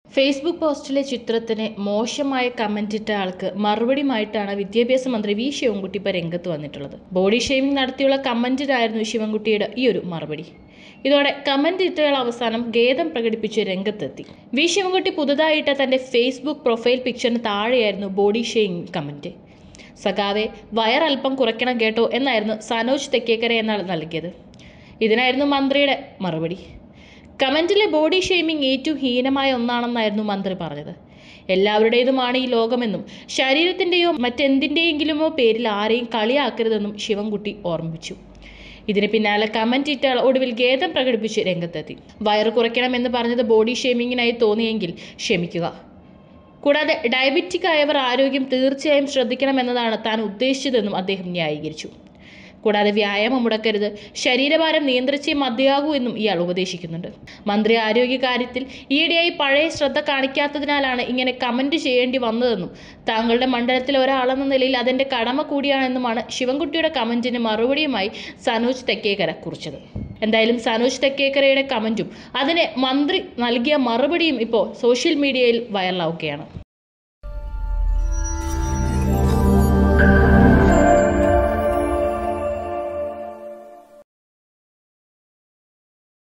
Facebook പോസ്റ്റിലെ ചിത്രത്തിന് മോശമായ comment ഇട്ട ആൾക്ക് മറുപടിയുമായിട്ടാണ് വിദ്യാഭ്യാസ മന്ത്രി വി ശിവൻകുട്ടി ഇപ്പോൾ രംഗത്ത് വന്നിട്ടുള്ളത് ബോഡി ഷെയ്മിംഗ് നടത്തിയുള്ള കമന്റിനായിരുന്നു ശിവൻകുട്ടിയുടെ ഈ ഒരു മറുപടി ഇതോടെ കമന്റ് ഇട്ടയാൾ അവസാനം ഖേദം പ്രകടിപ്പിച്ച് രംഗത്തെത്തി വി ശിവൻകുട്ടി പുതുതായിട്ട തന്റെ ഫേസ്ബുക്ക് പ്രൊഫൈൽ പിക്ചറിന് താഴെയായിരുന്നു ബോഡി ഷെയ്മിംഗ് കമന്റ് സഖാവെ വയർ അല്പം കുറയ്ക്കണം കേട്ടോ എന്നായിരുന്നു സനോജ് തെക്കേക്കര എന്നാൾ നൽകിയത് ഇതിനായിരുന്നു മന്ത്രിയുടെ മറുപടി കമന്റിലെ ബോഡി ഷെയ്മിംഗ് ഏറ്റവും ഹീനമായ ഒന്നാണെന്നായിരുന്നു മന്ത്രി പറഞ്ഞത് എല്ലാവരുടേതുമാണ് ഈ ലോകമെന്നും ശരീരത്തിൻ്റെയോ മറ്റെന്തിൻ്റെയെങ്കിലുമോ പേരിൽ ആരെയും കളിയാക്കരുതെന്നും ശിവൻകുട്ടി ഓർമ്മിപ്പിച്ചു ഇതിന് പിന്നാലെ കമന്റ് ഇട്ട ഒടുവിൽ ഖേദം പ്രകടിപ്പിച്ച് രംഗത്തെത്തി വയറ് കുറയ്ക്കണമെന്ന് പറഞ്ഞത് ബോഡി ഷേമിങ്ങിനായി തോന്നിയെങ്കിൽ ക്ഷമിക്കുക കൂടാതെ ഡയബറ്റിക് ആയവർ ആരോഗ്യം തീർച്ചയായും ശ്രദ്ധിക്കണമെന്നതാണ് താൻ ഉദ്ദേശിച്ചതെന്നും അദ്ദേഹം ന്യായീകരിച്ചു കൂടാതെ വ്യായാമം മുടക്കരുത് ശരീരഭാരം നിയന്ത്രിച്ചേ മതിയാകൂ എന്നും ഇയാൾ ഉപദേശിക്കുന്നുണ്ട് മന്ത്രി ആരോഗ്യ കാര്യത്തിൽ ഈയിടെയായി പഴയ ശ്രദ്ധ കാണിക്കാത്തതിനാലാണ് ഇങ്ങനെ കമന്റ് ചെയ്യേണ്ടി വന്നതെന്നും താങ്കളുടെ മണ്ഡലത്തിലെ ഒരാളെന്ന നിലയിൽ അതെന്റെ കടമ കൂടിയാണെന്നുമാണ് ശിവൻകുട്ടിയുടെ കമന്റിന് മറുപടിയുമായി സനോജ് തെക്കേക്കര കുറിച്ചത് എന്തായാലും സനോജ് തെക്കേക്കരയുടെ കമന്റും അതിന് മന്ത്രി നൽകിയ മറുപടിയും ഇപ്പോൾ സോഷ്യൽ മീഡിയയിൽ വൈറലാവുകയാണ്